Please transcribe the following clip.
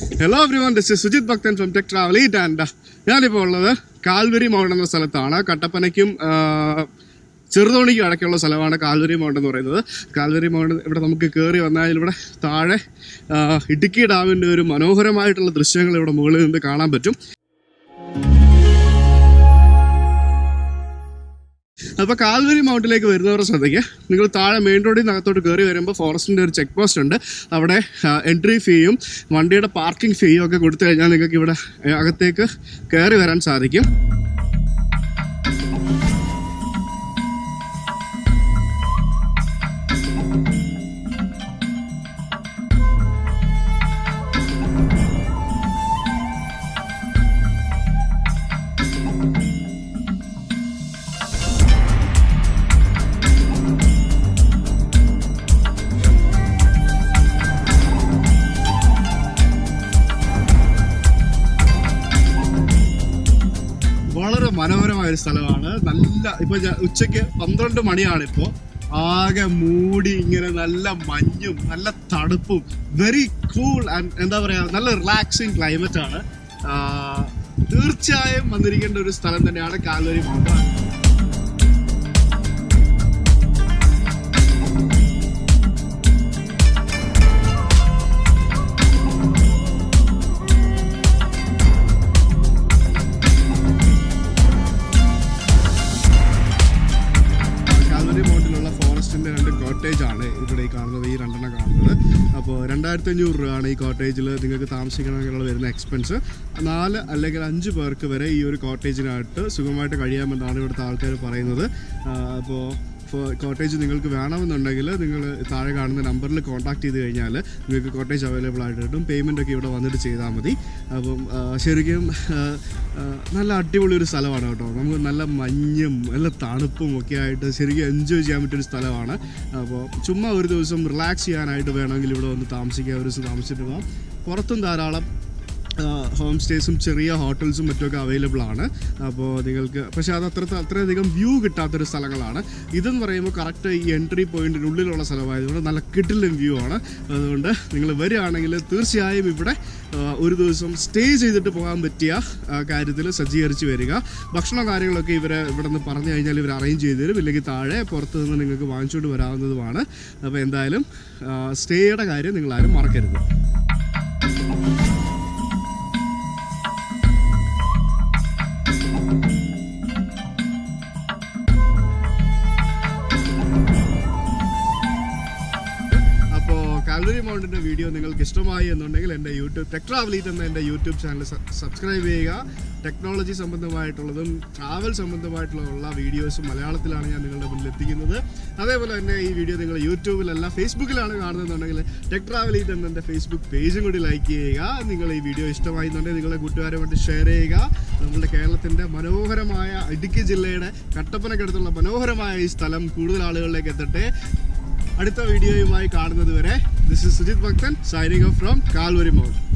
hello everyone this is Sujith Bhakthan from tech travel eat and ഞാനിപ്പോൾ ഉള്ളത് Calvary mount എന്ന സ്ഥലത്താണ് കട്ടപ്പനയ്ക്കും ആ, ചെറുതോണിക്കും അടക്കമുള്ള സ്ഥലമാണ് കാൽവരി മൗണ്ട് എന്ന് പറയുന്നത് കാൽവരി മൗണ്ട് ഇവിടെ നമുക്ക് കയറി വന്നാൽ ഇവിടെ താഴെ ആ, ഇടുക്കി ഡാമിൻ്റെ ഒരു മനോഹരമായിട്ടുള്ള ദൃശ്യങ്ങൾ ഇവിടെ മുകളിൽ നിന്ന് കാണാൻ പറ്റും അപ്പോൾ കാൽവരി മൗണ്ടിലേക്ക് വരുന്നവരുടെ ശ്രദ്ധയ്ക്ക് നിങ്ങൾ താഴെ മെയിൻ റോഡിൽ നിന്ന് അകത്തോട്ട് കയറി വരുമ്പോൾ ഫോറസ്റ്റിൻ്റെ ഒരു ചെക്ക് പോസ്റ്റ് ഉണ്ട് അവിടെ എൻട്രി ഫീയും വണ്ടിയുടെ പാർക്കിംഗ് ഫീയും ഒക്കെ കൊടുത്തു കഴിഞ്ഞാൽ നിങ്ങൾക്ക് ഇവിടെ ആ, അകത്തേക്ക് കയറി വരാൻ സാധിക്കും വളരെ മനോഹരമായ ഒരു സ്ഥലമാണ് നല്ല ഇപ്പൊ ഞാൻ ഉച്ചയ്ക്ക് പന്ത്രണ്ട് മണിയാണ് ഇപ്പോ ആകെ മൂടി ഇങ്ങനെ നല്ല മഞ്ഞും നല്ല തണുപ്പും വെരി കൂൾ ആൻഡ് എന്താ പറയാ നല്ല റിലാക്സിങ് ക്ലൈമറ്റ് ആണ് ആ, തീർച്ചയായും വന്നിരിക്കേണ്ട ഒരു സ്ഥലം തന്നെയാണ് കാൽവരി മൗണ്ട് കാൽവരി മൗണ്ടിലുള്ള ഫോറസ്റ്റിന്റെ രണ്ട് കോട്ടേജ് ആണ് ഇവിടെ ഈ കാണുന്നത് ഈ രണ്ടെണ്ണം കാണുന്നത് അപ്പോൾ രണ്ടായിരത്തി അഞ്ഞൂറ് രൂപയാണ് ഈ കോട്ടേജിൽ നിങ്ങൾക്ക് താമസിക്കണമെന്നുള്ള വരുന്ന എക്സ്പെൻസ് നാല് അല്ലെങ്കിൽ അഞ്ച് പേർക്ക് വരെ ഈ ഒരു കോട്ടേജിനായിട്ട് സുഖമായിട്ട് കഴിയാമെന്നാണ് ഇവിടുത്തെ ആൾക്കാർ പറയുന്നത് അപ്പോൾ കോട്ടേജ് നിങ്ങൾക്ക് വേണമെന്നുണ്ടെങ്കിൽ നിങ്ങൾ താഴെ കാണുന്ന നമ്പറിൽ കോൺടാക്ട് ചെയ്ത് കഴിഞ്ഞാൽ നിങ്ങൾക്ക് കോട്ടേജ് അവൈലബിൾ ആയിട്ട് കിട്ടും പേയ്മെൻ്റ് ഒക്കെ ഇവിടെ വന്നിട്ട് ചെയ്താൽ മതി അപ്പം ആ, ശരിക്കും ആ, ആ, നല്ല അടിപൊളി ഒരു സ്ഥലമാണ് കേട്ടോ നമുക്ക് നല്ല മഞ്ഞും നല്ല തണുപ്പും ഒക്കെ ആയിട്ട് ശരിക്കും എൻജോയ് ചെയ്യാൻ പറ്റിയൊരു സ്ഥലമാണ് അപ്പോൾ ചുമ്മാ ഒരു ദിവസം റിലാക്സ് ചെയ്യാനായിട്ട് വേണമെങ്കിൽ ഇവിടെ വന്ന് താമസിക്കുക ഒരു ദിവസം താമസിച്ചിട്ട് പോകാം പുറത്തും ധാരാളം ഹോം സ്റ്റേസും ചെറിയ ഹോട്ടൽസും മറ്റുമൊക്കെ അവൈലബിൾ ആണ് അപ്പോൾ നിങ്ങൾക്ക് പക്ഷേ അത് അത്ര അത്രയധികം വ്യൂ കിട്ടാത്തൊരു സ്ഥലങ്ങളാണ് ഇതെന്ന് പറയുമ്പോൾ കറക്റ്റ് ഈ എൻട്രി പോയിന്റിനുള്ളിലുള്ള സ്ഥലമായതുകൊണ്ട് നല്ല കിട്ടിലും വ്യൂ ആണ് അതുകൊണ്ട് നിങ്ങൾ വരികയാണെങ്കിൽ തീർച്ചയായും ഇവിടെ ആ, ഒരു ദിവസം സ്റ്റേ ചെയ്തിട്ട് പോകാൻ പറ്റിയ കാര്യത്തിൽ സജ്ജീകരിച്ച് വരിക ഭക്ഷണ കാര്യങ്ങളൊക്കെ ഇവരെ ഇവിടെ നിന്ന് പറഞ്ഞു കഴിഞ്ഞാൽ ഇവർ അറേഞ്ച് ചെയ്ത് തരും ഇല്ലെങ്കിൽ താഴെ പുറത്ത് നിന്ന് നിങ്ങൾക്ക് വാങ്ങിച്ചുകൊണ്ട് വരാവുന്നതുമാണ് അപ്പോൾ എന്തായാലും സ്റ്റേയുടെ കാര്യം നിങ്ങളാരും മറക്കരുത് അപ്പോൾ കാൽവരി മൗണ്ടിൻ്റെ വീഡിയോ നിങ്ങൾക്ക് ഇഷ്ടമായി എന്നുണ്ടെങ്കിൽ എൻ്റെ യൂട്യൂബ് ടെക് ട്രാവലീറ്റ് എന്ന എൻ്റെ യൂട്യൂബ് ചാനൽ സബ്സ്ക്രൈബ് ചെയ്യുക ടെക്നോളജി സംബന്ധമായിട്ടുള്ളതും ട്രാവൽ സംബന്ധമായിട്ടുള്ള വീഡിയോസും മലയാളത്തിലാണ് ഞാൻ നിങ്ങളുടെ മുന്നിൽ എത്തിക്കുന്നത് അതേപോലെ തന്നെ ഈ വീഡിയോ നിങ്ങൾ യൂട്യൂബിലല്ല ഫേസ്ബുക്കിലാണ് കാണുന്നതെന്നുണ്ടെങ്കിൽ ടെക് ട്രാവലീറ്റ് എന്ന എൻ്റെ ഫേസ്ബുക്ക് പേജും കൂടി ലൈക്ക് ചെയ്യുക നിങ്ങൾ ഈ വീഡിയോ ഇഷ്ടമായി എന്നുണ്ടെങ്കിൽ നിങ്ങളുടെ കൂട്ടുകാരുമായിട്ട് ഷെയർ ചെയ്യുക നമ്മുടെ കേരളത്തിൻ്റെ മനോഹരമായ ഇടുക്കി ജില്ലയുടെ കട്ടപ്പനക്കടുത്തുള്ള മനോഹരമായ ഈ സ്ഥലം കൂടുതൽ ആളുകളിലേക്ക് എത്തട്ടെ അടുത്ത വീഡിയോയുമായി കാണുന്നത് വരെ this is Sujith Bhakthan signing off from Calvary mount